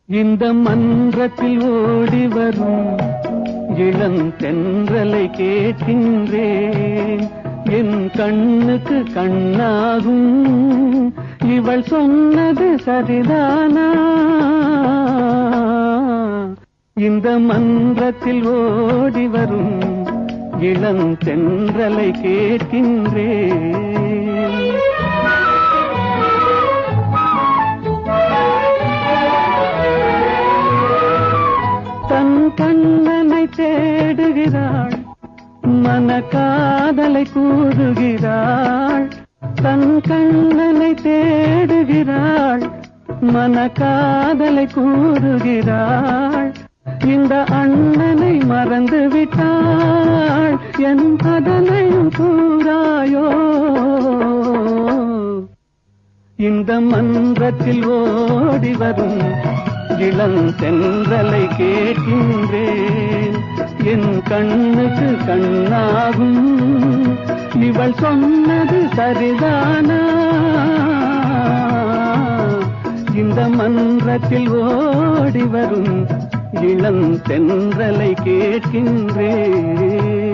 இந்த மன்றத்தில் ஓடி வரும் இளம் தென்றலை கேட்கின்றேன் என் கண்ணுக்கு கண்ணாகும் இவள் சொன்னது சரிதானா இந்த மன்றத்தில் ஓடி வரும் இளம் தென்றலை கேட்கின்றேன் தன் கண்ணனை தேடுகிறாள் மன காதலை கூறுகிறாள் தன் கண்ணனை தேடுகிறாள் மன காதலை கூறுகிறாள் இந்த அண்ணனை மறந்து விட்டாள் என் அதனையும் கூறாயோ இந்த மன்றத்தில் ஓடி வரும் இளம் தென்றலை கேட்கின்றேன் என் கண்ணுக்கு கண்ணாகும் இவள் சொன்னது சரிதானா இந்த மன்றத்தில் ஓடி வரும் இளம் தென்றலை கேட்கின்றேன்